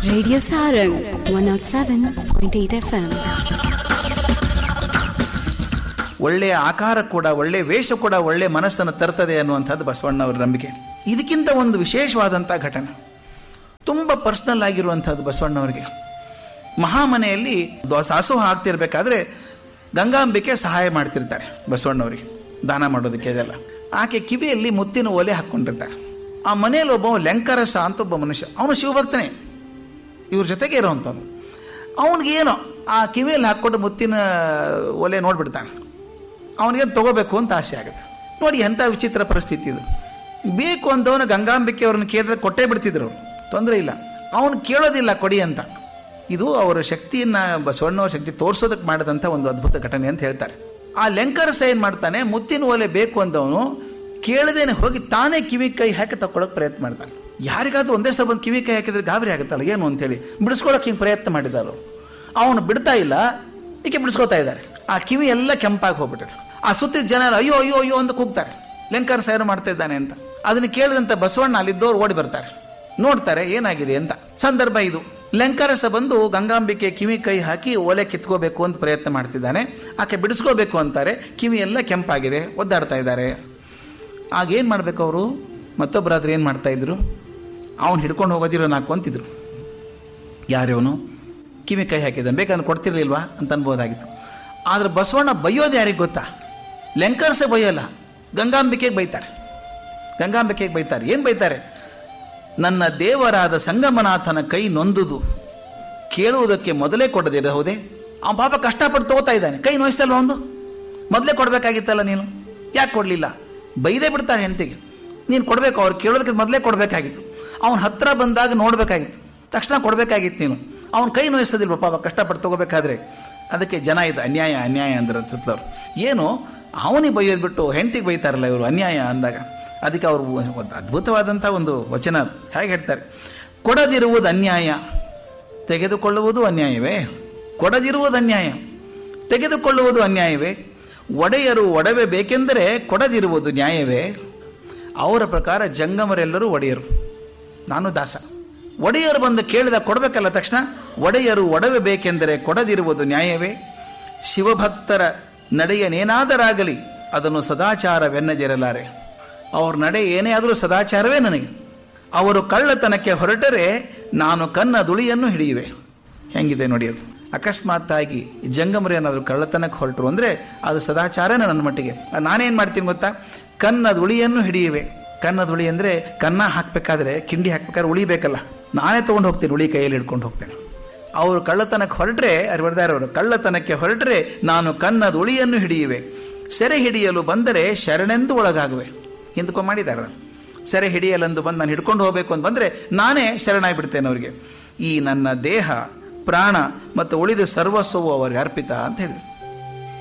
Radio Sarang 107.8 FM. ಒಳ್ಳೆಯ ಆಕಾರ ಕೂಡ ಒಳ್ಳೆಯ ವೇಷ ಕೂಡ ಒಳ್ಳೆಯ ಮನಸ್ಸನ್ನು ತರ್ತದೆ ಅನ್ನುವಂಥದ್ದು ಬಸವಣ್ಣವರ ನಂಬಿಕೆ ಇದಕ್ಕಿಂತ ಒಂದು ವಿಶೇಷವಾದಂಥ ಘಟನೆ ತುಂಬ ಪರ್ಸ್ನಲ್ ಆಗಿರುವಂಥದ್ದು ಬಸವಣ್ಣವರಿಗೆ ಮಹಾಮನೆಯಲ್ಲಿ ದಾಸೋಹ ಆಗ್ತಿರ್ಬೇಕಾದ್ರೆ ಗಂಗಾಂಬಿಕೆ ಸಹಾಯ ಮಾಡ್ತಿರ್ತಾರೆ ಬಸವಣ್ಣವರಿಗೆ ದಾನ ಮಾಡೋದಕ್ಕೆ ಅದೆಲ್ಲ ಆಕೆ ಕಿವಿಯಲ್ಲಿ ಮುತ್ತಿನ ಒಲೆ ಹಾಕ್ಕೊಂಡಿರ್ತಾರೆ ಆ ಮನೆಯಲ್ಲಿ ಒಬ್ಬ ಲೆಂಕರಸ ಅಂತ ಒಬ್ಬ ಮನುಷ್ಯ ಅವನು ಶಿವಭಕ್ತನೇ ಇವ್ರ ಜೊತೆಗೆ ಇರೋವಂಥವ್ನು ಅವನಿಗೇನೋ ಆ ಕಿವಿಯಲ್ಲಿ ಹಾಕ್ಕೊಂಡು ಮುತ್ತಿನ ಒಲೆ ನೋಡ್ಬಿಡ್ತಾನೆ ಅವನಿಗೆ ತಗೋಬೇಕು ಅಂತ ಆಸೆ ಆಗುತ್ತೆ ನೋಡಿ ಎಂಥ ವಿಚಿತ್ರ ಪರಿಸ್ಥಿತಿ ಇದು ಬೇಕು ಅಂದವನು ಗಂಗಾಂಬಿಕೆ ಅವ್ರನ್ನ ಕೇಳಿದ್ರೆ ಕೊಟ್ಟೇ ಬಿಡ್ತಿದ್ರು ಅವ್ರು ತೊಂದರೆ ಇಲ್ಲ ಅವನು ಕೇಳೋದಿಲ್ಲ ಕೊಡಿ ಅಂತ ಇದು ಅವರ ಶಕ್ತಿಯನ್ನು ಬಸವಣ್ಣವ್ರ ಶಕ್ತಿ ತೋರಿಸೋದಕ್ಕೆ ಮಾಡಿದಂಥ ಒಂದು ಅದ್ಭುತ ಘಟನೆ ಅಂತ ಹೇಳ್ತಾರೆ ಆ ಲೆಂಕರಸ ಏನು ಮಾಡ್ತಾನೆ ಮುತ್ತಿನ ಒಲೆ ಬೇಕು ಅಂದವನು ಕೇಳದೇನೆ ಹೋಗಿ ತಾನೇ ಕಿವಿ ಕೈ ಹಾಕಿ ತಗೊಳಕ್ ಪ್ರಯತ್ನ ಮಾಡ್ತಾನೆ ಯಾರಿಗಾದ್ರೂ ಒಂದೇ ಸಲ ಬಂದು ಕಿವಿ ಕೈ ಹಾಕಿದ್ರೆ ಗಾಬರಿ ಆಗುತ್ತಲ್ಲ ಏನು ಅಂತೇಳಿ ಬಿಡಿಸ್ಕೊಳಕ್ಕೆ ಹಿಂಗೆ ಪ್ರಯತ್ನ ಮಾಡಿದಾರು ಅವನು ಬಿಡ್ತಾ ಇಲ್ಲ ಈಕೆ ಬಿಡಿಸ್ಕೊತಾ ಇದ್ದಾರೆ ಆ ಕಿವಿ ಎಲ್ಲ ಕೆಂಪಾಗಿ ಹೋಗ್ಬಿಟ್ಟಿದೆ ಆ ಸುತ್ತಿದ ಜನ ಅಯ್ಯೋ ಅಯ್ಯೋ ಅಯ್ಯೋ ಅಂತ ಕೂಗ್ತಾರೆ ಲೆಂಕರ್ ಸೇರು ಮಾಡ್ತಾ ಇದ್ದಾನೆ ಅಂತ ಅದನ್ನ ಕೇಳಿದಂತ ಬಸವಣ್ಣ ಅಲ್ಲಿದ್ದವ್ರು ಓಡಿ ಬರ್ತಾರೆ ನೋಡ್ತಾರೆ ಏನಾಗಿದೆ ಅಂತ ಸಂದರ್ಭ ಇದು ಲೆಂಕರಸ ಬಂದು ಗಂಗಾಂಬಿಕೆ ಕಿವಿ ಕೈ ಹಾಕಿ ಒಲೆ ಕಿತ್ಕೋಬೇಕು ಅಂತ ಪ್ರಯತ್ನ ಮಾಡ್ತಿದ್ದಾನೆ ಆಕೆ ಬಿಡಿಸ್ಕೋಬೇಕು ಅಂತಾರೆ ಕಿವಿ ಎಲ್ಲ ಕೆಂಪಾಗಿದೆ ಒದ್ದಾಡ್ತಾ ಇದ್ದಾರೆ ಆಗ ಏನು ಮಾಡ್ಬೇಕು ಅವರು ಮತ್ತೊಬ್ಬರಾದ್ರೆ ಏನು ಮಾಡ್ತಾ ಇದ್ರು ಅವ್ನು ಹಿಡ್ಕೊಂಡು ಹೋಗೋದಿರೋ ನಾಲ್ಕು ಅಂತಿದ್ರು ಯಾರಿವನು ಕಿವಿ ಕೈ ಹಾಕಿದ್ದಾನೆ ಬೇಕಂದ್ರೆ ಕೊಡ್ತಿರ್ಲಿಲ್ವಾ ಅಂತ ಅನ್ಬೋದಾಗಿತ್ತು ಆದ್ರೆ ಬಸವಣ್ಣ ಬೈಯೋದು ಯಾರಿಗೆ ಗೊತ್ತಾ ಲೆಂಕರ್ಸೆ ಬೈಯೋಲ್ಲ ಗಂಗಾಂಬಿಕೆಗೆ ಬೈತಾರೆ ಗಂಗಾಂಬಿಕೆಗೆ ಬೈತಾರೆ ಏನು ಬೈತಾರೆ ನನ್ನ ದೇವರಾದ ಸಂಗಮನಾಥನ ಕೈ ನೊಂದುದು ಕೇಳುವುದಕ್ಕೆ ಮೊದಲೇ ಕೊಡದಿರಬಹುದೇ ಅವನ ಪಾಪ ಕಷ್ಟಪಟ್ಟು ತಗೋತಾ ಇದ್ದಾನೆ ಕೈ ನೋಯಿಸ್ತಲ್ವ ಒಂದು ಮೊದಲೇ ಕೊಡಬೇಕಾಗಿತ್ತಲ್ಲ ನೀನು ಯಾಕೆ ಕೊಡಲಿಲ್ಲ ಬೈದೇ ಬಿಡ್ತಾನೆ ಹೆಂಡತಿಗೆ ನೀನು ಕೊಡಬೇಕು ಅವ್ರು ಕೇಳೋದಕ್ಕೆ ಮೊದಲೇ ಕೊಡಬೇಕಾಗಿತ್ತು ಅವನ ಹತ್ರ ಬಂದಾಗ ನೋಡಬೇಕಾಗಿತ್ತು ತಕ್ಷಣ ಕೊಡಬೇಕಾಗಿತ್ತು ನೀನು ಅವನ ಕೈ ನೋಯಿಸೋದಿಲ್ವ ಪಾಪ ಕಷ್ಟಪಟ್ಟು ತಗೋಬೇಕಾದ್ರೆ ಅದಕ್ಕೆ ಜನ ಇದು ಅನ್ಯಾಯ ಅನ್ಯಾಯ ಅಂದ್ರೆ ಸುತ್ತಲವ್ರು ಏನು ಅವನಿಗೆ ಬೈಯೋದು ಬಿಟ್ಟು ಹೆಂಡತಿಗೆ ಬೈತಾರಲ್ಲ ಇವರು ಅನ್ಯಾಯ ಅಂದಾಗ ಅದಕ್ಕೆ ಅವರು ಒಂದು ಅದ್ಭುತವಾದಂಥ ಒಂದು ವಚನ ಅದು ಹೇಗೆ ಹೇಳ್ತಾರೆ ಕೊಡದಿರುವುದು ಅನ್ಯಾಯ ತೆಗೆದುಕೊಳ್ಳುವುದು ಅನ್ಯಾಯವೇ ಕೊಡದಿರುವುದು ಅನ್ಯಾಯ ತೆಗೆದುಕೊಳ್ಳುವುದು ಅನ್ಯಾಯವೇ ಒಡೆಯರು ಒಡವೆ ಬೇಕೆಂದರೆ ಕೊಡದಿರುವುದು ನ್ಯಾಯವೇ ಅವರ ಪ್ರಕಾರ ಜಂಗಮರೆಲ್ಲರೂ ಒಡೆಯರು ನಾನು ದಾಸ ಒಡೆಯರು ಬಂದು ಕೇಳಿದ ಕೊಡಬೇಕಲ್ಲ ತಕ್ಷಣ ಒಡೆಯರು ಒಡವೆ ಬೇಕೆಂದರೆ ಕೊಡದಿರುವುದು ನ್ಯಾಯವೇ ಶಿವಭಕ್ತರ ನಡೆಯನೇನಾದರಾಗಲಿ ಅದನ್ನು ಸದಾಚಾರವೆನ್ನದಿರಲಾರೆ ಅವ್ರ ನಡೆ ಏನೇ ಆದರೂ ಸದಾಚಾರವೇ ನನಗೆ ಅವರು ಕಳ್ಳತನಕ್ಕೆ ಹೊರಟರೆ ನಾನು ಕನ್ನ ದುಳಿಯನ್ನು ಹಿಡಿಯುವೆ ಹೆಂಗಿದೆ ನೋಡಿ ಅದು ಅಕಸ್ಮಾತ್ತಾಗಿ ಜಂಗಮರು ಏನಾದರೂ ಕಳ್ಳತನಕ್ಕೆ ಹೊರಟರು ಅಂದರೆ ಅದು ಸದಾಚಾರನೇ ನನ್ನ ಮಟ್ಟಿಗೆ ನಾನೇನು ಮಾಡ್ತೀನಿ ಗೊತ್ತಾ ಕನ್ನ ದುಳಿಯನ್ನು ಹಿಡಿಯುವೆ ಕನ್ನ ದುಳಿ ಅಂದರೆ ಕನ್ನ ಹಾಕಬೇಕಾದ್ರೆ ಕಿಂಡಿ ಹಾಕ್ಬೇಕಾದ್ರೆ ಉಳಿಬೇಕಲ್ಲ ನಾನೇ ತೊಗೊಂಡು ಹೋಗ್ತೀನಿ ಉಳಿ ಕೈಯಲ್ಲಿ ಹಿಡ್ಕೊಂಡು ಹೋಗ್ತೇನೆ ಅವರು ಕಳ್ಳತನಕ್ಕೆ ಹೊರಟ್ರೆ ಅವ್ರು ಬರ್ದಾರೆ ಅವರು ಕಳ್ಳತನಕ್ಕೆ ಹೊರಟ್ರೆ ನಾನು ಕನ್ನದ ಉಳಿಯನ್ನು ಹಿಡಿಯುವೆ ಸೆರೆ ಹಿಡಿಯಲು ಬಂದರೆ ಶರಣೆಂದು ಒಳಗಾಗುವೆ ಹಿಂದಕೊ ಮಾಡಿದ್ದಾರೆ ಸೆರೆ ಹಿಡಿಯಲೆಂದು ಬಂದು ನಾನು ಹಿಡ್ಕೊಂಡು ಹೋಗಬೇಕು ಅಂತ ಬಂದರೆ ನಾನೇ ಶರಣಾಗಿ ಬಿಡ್ತೇನೆ ಅವರಿಗೆ ಈ ನನ್ನ ದೇಹ ಪ್ರಾಣ ಮತ್ತು ಉಳಿದ ಸರ್ವಸ್ವವು ಅವರಿಗೆ ಅರ್ಪಿತ ಅಂತ ಹೇಳಿದ್ರು